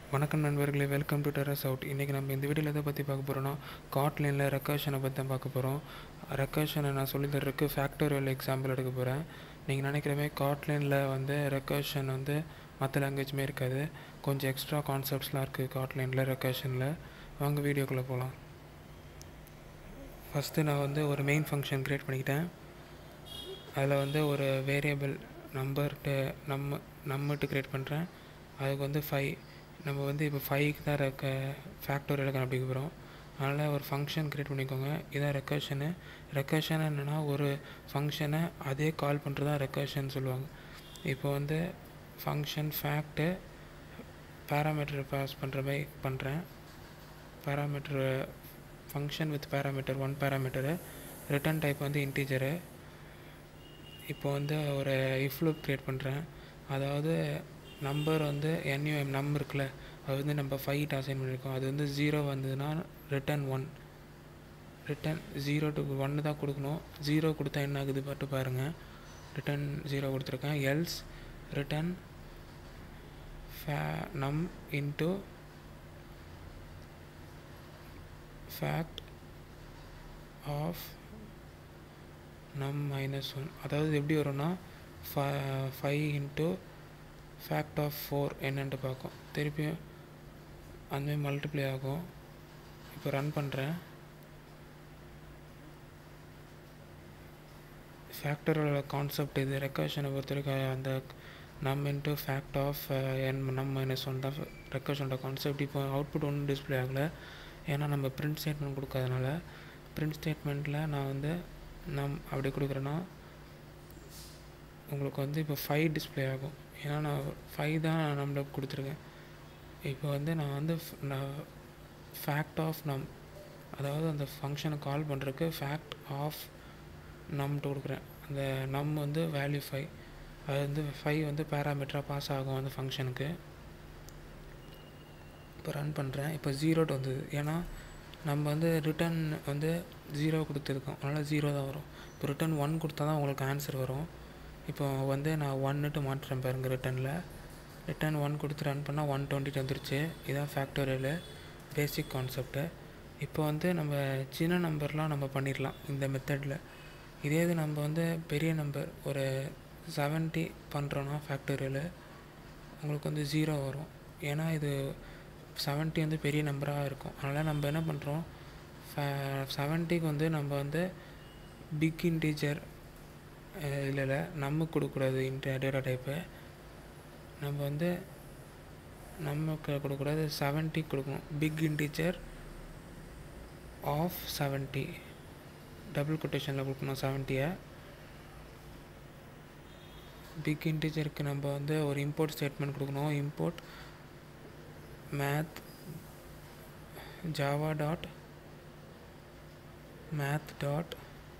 வணக்கம் நண்பர்களே welcome to terrace out இன்றைக்கி நம்ம இந்த வீடியோவில் எதை பற்றி பார்க்க போகிறோன்னா காட்லைனில் ரெக்கர்ஷனை பற்றி தான் பார்க்க போகிறோம் ரெக்கர்ஷனை நான் சொல்லி தர்றதுக்கு ஃபேக்டோரியல் எக்ஸாம்பிள் எடுக்க போகிறேன் நீங்கள் நினைக்கிறமே காட்லைனில் வந்து ரெக்கர்ஷன் வந்து மற்ற லாங்குவேஜ்மே இருக்காது கொஞ்சம் எக்ஸ்ட்ரா கான்செப்ட்ஸ்லாம் இருக்குது காட்லைனில் ரெக்கர்ஷனில் வாங்க வீடியோக்குள்ளே போகலாம் ஃபஸ்ட்டு நான் வந்து ஒரு மெயின் ஃபங்க்ஷன் க்ரியேட் பண்ணிக்கிட்டேன் அதில் வந்து ஒரு வேரியபிள் நம்பர்ட்டு நம்ம நம்மட்டு க்ரியேட் பண்ணுறேன் அதுக்கு வந்து ஃபைவ் நம்ம வந்து இப்போ ஃபைவ்க்கு தான் ரெக்க ஃபேக்டோரியல் கண்டுபிடிக்க போகிறோம் அதனால் ஒரு ஃபங்க்ஷன் க்ரியேட் பண்ணிக்கோங்க இதான் ரெக்கர்ஷனு ரெக்கர்ஷன் என்னென்னா ஒரு ஃபங்க்ஷனை அதே கால் பண்ணுறது தான் ரெக்கர்ஷன் சொல்லுவாங்க இப்போ வந்து ஃபங்க்ஷன் ஃபேக்ட்டு பேராமீட்டர் பாஸ் பண்ணுற மாதிரி பண்ணுறேன் parameter function with parameter one parameter return type வந்து இன்டீஜரு இப்போ வந்து ஒரு இஃப் லூப் க்ரியேட் பண்ணுறேன் அதாவது நம்பர் வந்து என்யூஎம் நம் இருக்குல்ல அது வந்து நம்ம ஃபைவ் அசைன் பண்ணியிருக்கோம் அது வந்து ஜீரோ வந்ததுன்னா return one return zero to ஒன்று தான் கொடுக்கணும் ஜீரோ கொடுத்தா என்ன ஆகுது பாட்டு பாருங்கள் ரிட்டன் ஜீரோ கொடுத்துருக்கேன் எல்ஸ் ரிட்டன் ஃபே num into fact of num minus one அதாவது எப்படி வரும்னா five into fact of four என்னன்ட்டு பார்க்கும் திருப்பியும் அந்தமாதிரி மல்டிப்ளை ஆகும் இப்போ ரன் பண்ணுறேன் ஃபேக்டரோட கான்செப்ட் இது ரெக்கர்ஷனை பொறுத்த வரைக்கும் அந்த நம் இன்ட்டு ஃபேக்ட் ஆஃப் என் நம் மைனஸ் ஒன் தான் ரெக்கர்ஷனோட கான்செப்ட் இப்போ அவுட்புட் ஒன்றும் டிஸ்பிளே ஆகலை ஏன்னா நம்ம பிரிண்ட் ஸ்டேட்மெண்ட் கொடுக்காதனால பிரிண்ட் ஸ்டேட்மெண்ட்டில் நான் வந்து நம் அப்படி கொடுக்குறேன்னா உங்களுக்கு வந்து இப்போ ஃபைவ் டிஸ்பிளே ஆகும் ஏன்னா நான் ஃபைவ் தான் நம்மளுக்கு கொடுத்துருக்கேன் இப்போ வந்து நான் வந்து நான் ஃபேக்ட் ஆஃப் நம் அதாவது அந்த ஃபங்க்ஷனை கால் பண்ணுறதுக்கு ஃபேக்ட் ஆஃப் நம்ட்டு கொடுக்குறேன் அந்த நம் வந்து வேல்யூ ஃபைவ் அது வந்து ஃபைவ் வந்து பேராமீட்டராக பாஸ் ஆகும் அந்த ஃபங்க்ஷனுக்கு இப்போ ரன் பண்ணுறேன் இப்போ ஜீரோட்டு வந்தது ஏன்னா நம்ம வந்து ரிட்டன் வந்து ஜீரோ கொடுத்துருக்கோம் அதனால் ஜீரோ தான் வரும் இப்போ ரிட்டன் ஒன் கொடுத்தா தான் உங்களுக்கு ஆன்சர் வரும் இப்போ வந்து நான் ஒன்னுட்டு மாட்டுறேன் பாருங்கள் ரிட்டனில் ரிட்டன் ஒன் கொடுத்து ரன் பண்ணால் ஒன் டுவெண்ட்டி வந்துருச்சு இதான் ஃபேக்டோரியல் பேசிக் கான்செப்ட்டு இப்போ வந்து நம்ம சின்ன நம்பர்லாம் நம்ம பண்ணிடலாம் இந்த மெத்தடில் இதே இது நம்ம வந்து பெரிய நம்பர் ஒரு செவன்ட்டி பண்ணுறோன்னா ஃபேக்டோரியல் உங்களுக்கு வந்து ஜீரோ வரும் ஏன்னா இது செவன்ட்டி வந்து பெரிய நம்பராக இருக்கும் அதனால் நம்ம என்ன பண்ணுறோம் செவன்ட்டிக்கு வந்து நம்ம வந்து பிக் இன்டீஜர் இல்லை இல்லை நம்ம கொடுக்கக்கூடாது இன்ட டேட்டா டைப்பு நம்ம வந்து நமக்கு கொடுக்கக்கூடாது செவன்ட்டி கொடுக்கணும் big integer of seventy double கொட்டேஷனில் கொடுக்கணும் செவன்ட்டியை பிக் இன்டீஜருக்கு நம்ம வந்து ஒரு இம்போர்ட் ஸ்டேட்மெண்ட் கொடுக்கணும் import math java dot math dot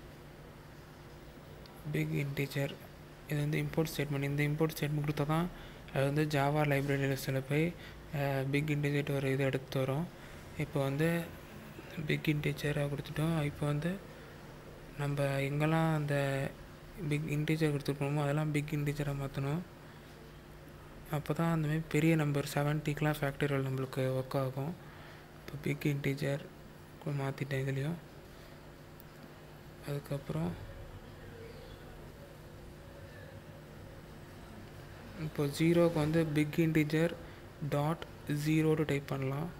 big integer இது வந்து இம்போர்ட் ஸ்டேட்மெண்ட் இந்த இம்போர்ட் ஸ்டேட்மெண்ட் கொடுத்தா தான் அது வந்து ஜாவா லைப்ரரியில் சில போய் பிக் இன்டீஜர் ஒரு இது எடுத்து வரும் இப்போ வந்து பிக் இன்டீஜராக கொடுத்துட்டோம் இப்போ வந்து நம்ம எங்கெல்லாம் அந்த பிக் இன்டீஜர் கொடுத்துருப்போமோ அதெல்லாம் பிக் இன்டீஜராக மாற்றணும் அப்போ தான் அந்தமாதிரி பெரிய நம்பர் செவன்ட்டிக்கெலாம் ஃபேக்டரியல் நம்மளுக்கு ஒர்க் ஆகும் இப்போ பிக் இன்டீஜர் மாற்றிட்டேன் இதுலேயும் அதுக்கப்புறம் இப்போ ஜீரோக்கு வந்து பிக் இன்டிஜர் டாட் ஜீரோடு டைப் பண்ணலாம்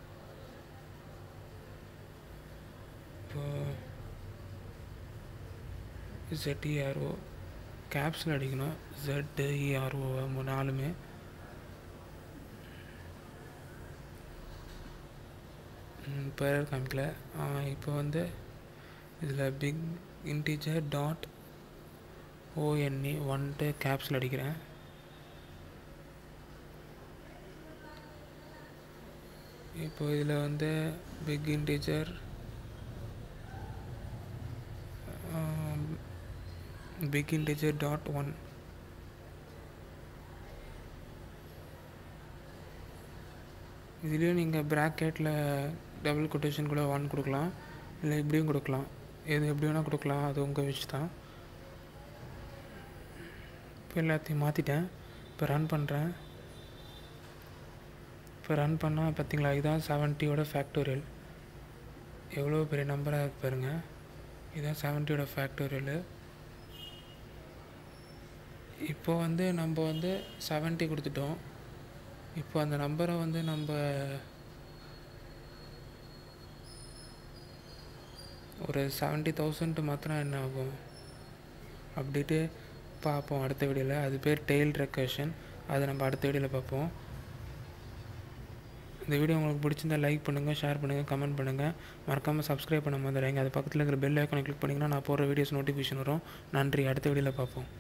இப்போ ZERO கேப்ஸில் அடிக்கணும் ZERO நாலுமே பேர் காமிக்கல இப்போ வந்து இதில் big integer dot O N கேப்ஸில் அடிக்கிறேன் இப்போ இதில் வந்து big integer big integer dot one இதுலேயும் நீங்கள் ப்ராக்கெட்டில் டபுள் கொட்டேஷன் கூட ஒன் கொடுக்கலாம் இல்லை இப்படியும் கொடுக்கலாம் எது எப்படி வேணால் கொடுக்கலாம் அது உங்கள் விஷ் தான் இப்போ எல்லாத்தையும் மாற்றிட்டேன் இப்போ ரன் பண்ணுறேன் இப்போ ரன் பண்ணால் பார்த்தீங்களா இதுதான் செவன்ட்டியோட ஃபேக்டோரியல் எவ்வளோ பெரிய நம்பராக இருக்கு பாருங்கள் இதுதான் செவன்ட்டியோட ஃபேக்டோரியல் இப்போ வந்து நம்ம வந்து செவன்ட்டி கொடுத்துட்டோம் இப்போ அந்த நம்பரை வந்து நம்ம ஒரு செவன்ட்டி தௌசண்ட் மாத்திரம் என்ன ஆகும் அப்படின்ட்டு பார்ப்போம் அடுத்த வீடியோவில் அது பேர் டெய்ல் ரெக்கர்ஷன் அதை நம்ம அடுத்த வீடியோவில் பார்ப்போம் இந்த வீடியோ உங்களுக்கு பிடிச்சிருந்தா லைக் பண்ணுங்கள் ஷேர் பண்ணுங்கள் கமெண்ட் பண்ணுங்கள் மறக்காமல் சப்ஸ்கிரைப் பண்ண மறந்துடுங்க அது பக்கத்தில் இருக்கிற பெல் ஐக்கானை கிளிக் பண்ணிங்கன்னா நான் போடுற வீடியோஸ் நோட்டிஃபிகேஷன் வரும் நன்றி அடுத்த வீடியோவில் பார்ப்போம்